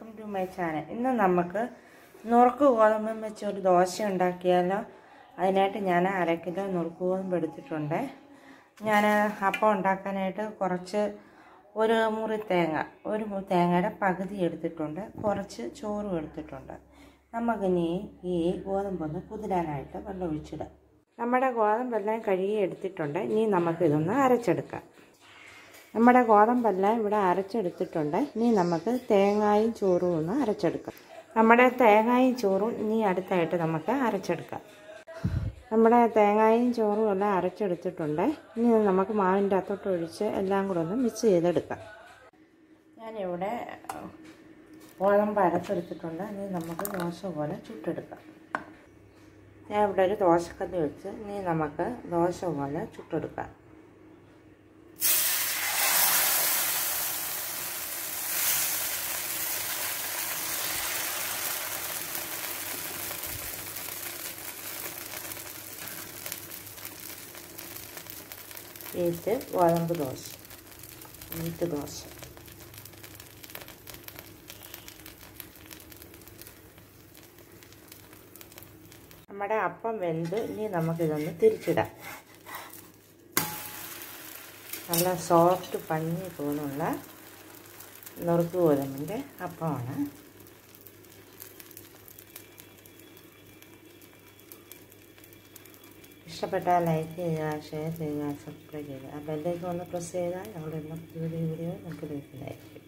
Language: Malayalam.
വെൽക്കം ടു മൈ ചാനൽ ഇന്ന് നമുക്ക് നുറുക്ക് ഗോതമ്പും വെച്ച് ഒരു ദോശ ഉണ്ടാക്കിയാലോ അതിനായിട്ട് ഞാൻ അര കിലോ നുറുക്ക് ഗോതമ്പ് എടുത്തിട്ടുണ്ട് ഞാൻ അപ്പം ഉണ്ടാക്കാനായിട്ട് കുറച്ച് ഒരു മുറി തേങ്ങ ഒരു മുറി തേങ്ങയുടെ പകുതി എടുത്തിട്ടുണ്ട് കുറച്ച് ചോറും എടുത്തിട്ടുണ്ട് നമുക്കിനി ഈ ഗോതമ്പൊന്ന് കുതിരാനായിട്ട് വെള്ളം ഒഴിച്ചിടാം നമ്മുടെ ഗോതമ്പെല്ലാം കഴുകി എടുത്തിട്ടുണ്ട് ഇനി നമുക്കിതൊന്ന് അരച്ചെടുക്കാം നമ്മുടെ ഗോതമ്പെല്ലാം ഇവിടെ അരച്ചെടുത്തിട്ടുണ്ട് ഇനി നമുക്ക് തേങ്ങായും ചോറും ഒന്ന് അരച്ചെടുക്കാം നമ്മുടെ തേങ്ങായും ചോറും ഇനി അടുത്തായിട്ട് നമുക്ക് അരച്ചെടുക്കാം നമ്മുടെ തേങ്ങായും ചോറും എല്ലാം അരച്ചെടുത്തിട്ടുണ്ട് ഇനി നമുക്ക് മാവിൻ്റെ അകത്തോട്ട് ഒഴിച്ച് എല്ലാം കൂടെ ഒന്ന് മിക്സ് ചെയ്തെടുക്കാം ഞാനിവിടെ ഗോതമ്പ് അരച്ചെടുത്തിട്ടുണ്ട് ഇനി നമുക്ക് ദോശ പോലെ ചുട്ടെടുക്കാം ഞാൻ ഇവിടെ ഒരു ദോശക്കല്ല് വെച്ച് ഇനി നമുക്ക് ദോശ പോലെ ചുട്ടെടുക്കാം വീറ്റ് ഗോതമ്പ് ദോശ വീറ്റ് ദോശ നമ്മുടെ അപ്പം വെന്ത് ഇനി നമുക്കിതൊന്ന് തിരിച്ചിടാം നല്ല സോഫ്റ്റ് പഞ്ഞി പോലുള്ള നുറുക്ക് ഗോതമ്പിൻ്റെ അപ്പമാണ് ഇഷ്ടപ്പെട്ടാൽ ലൈക്ക് ചെയ്യുക ഷെയർ ചെയ്യുക സബ്സ്ക്രൈബ് ചെയ്യുക ആ ബെല്ലേക്ക് ഒന്ന് പ്രസ് ചെയ്താൽ ഞങ്ങളുടെ എല്ലാ പുതിയ വീഡിയോ നിങ്ങൾക്ക് ലഭിക്കുന്നതായിരിക്കും